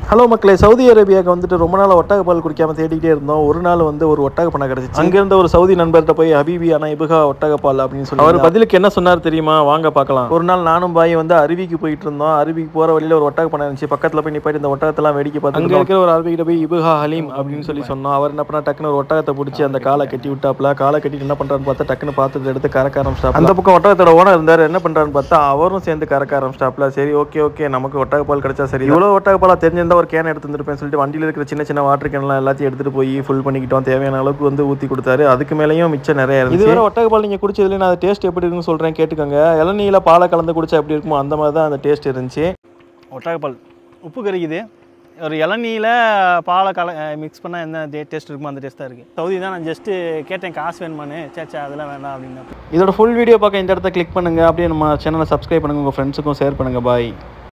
hello மக்களே Saudi அரேபியாவுக்கு வந்துட்டு ரொம்ப நாள் ஒட்டக பால் குடிக்காம தேடிக்கிட்டே இருந்தோம் ஒரு நாள் வந்து ஒரு ஒட்டக பண்ண கிடச்சிச்சு அங்கிருந்த ஒரு சவுதி நண்பர்கிட்ட போய் ஹபீபி ஆனா இபுகா ஒட்டக பால் அப்படின்னு சொல்லி அவர் பதிலுக்கு என்ன சொன்னார் தெரியுமா வாங்க பார்க்கலாம் ஒரு நாள் நானும் பாய் வந்து அருவிக்கு போயிட்டு இருந்தோம் அருவிக்கு போற வழியில ஒரு ஒட்டக பண்ண இருந்துச்சு பக்கத்துல போய் நிப்பாட்டி இந்த ஒட்டகத்தெல்லாம் வேடிக்கை பார்த்து அங்க இருக்கிற ஒரு அரபிக்கிட்ட போய் இபுகா ஹலீம் அப்படின்னு சொல்லி சொன்னோம் அவர் என்ன பண்ணா டக்குன்னு ஒரு ஒட்டகத்தை பிடிச்சி அந்த காலை கட்டி விட்டாப்ல காலை கட்டிட்டு என்ன பண்றாருன்னு பார்த்தா டக்குன்னு பார்த்துட்டு எடுத்து கறக்க ஆரம்பிச்சிட்டாப்ல அந்த பக்கம் ஒட்டகத்தோட ஓனர் இருந்தார் என்ன பண்றாருன்னு பார்த்தா அவரும் சேர்ந்து கறக்க ஆரம்பிச்சிட்டாப்ல சரி ஓகே ஓகே நமக்கு ஒட்டக பால் கிடைச்சா சரி இவ்வளோ ஒட்டக பாலா தெரிஞ்சிருந்தா ஒரு கேன் எடுத்து வந்துருப்பேன் சொல்லிட்டு வண்டியில் இருக்கிற சின்ன சின்ன வாட்டர் கேன்லாம் எல்லாத்தையும் எடுத்துட்டு போய் ஃபுல் பண்ணிக்கிட்டோம் தேவையான அளவுக்கு வந்து ஊற்றி கொடுத்தாரு அதுக்கு மேலேயும் மிச்சம் நிறைய இருந்துச்சு இதுவரை ஒட்டக பால் நீங்கள் குடிச்சதுல நான் டேஸ்ட் எப்படி இருக்குன்னு சொல்கிறேன் கேட்டுக்கோங்க இளநீல பாலை கலந்து குடிச்சா எப்படி இருக்குமோ அந்த மாதிரி தான் அந்த டேஸ்ட் இருந்துச்சு ஒட்டகப்பால் உப்பு கறிக்குது ஒரு இளநீல பாலை கல மிக்ஸ் பண்ணால் என்ன டேஸ்ட் இருக்குமோ அந்த டேஸ்ட் தான் இருக்குது சவுதி தான் நான் ஜஸ்ட்டு கேட்டேன் காசு வேணுமான்னு சேச்சா அதெல்லாம் வேண்டாம் அப்படின்னு இதோட ஃபுல் வீடியோ பார்க்க இந்த இடத்த கிளிக் பண்ணுங்க அப்படியே நம்ம சேனலை சப்ஸ்கிரைப் பண்ணுங்க உங்கள் ஃப்ரெண்ட்ஸுக்கும் ஷேர் பண்ணுங்க பாய்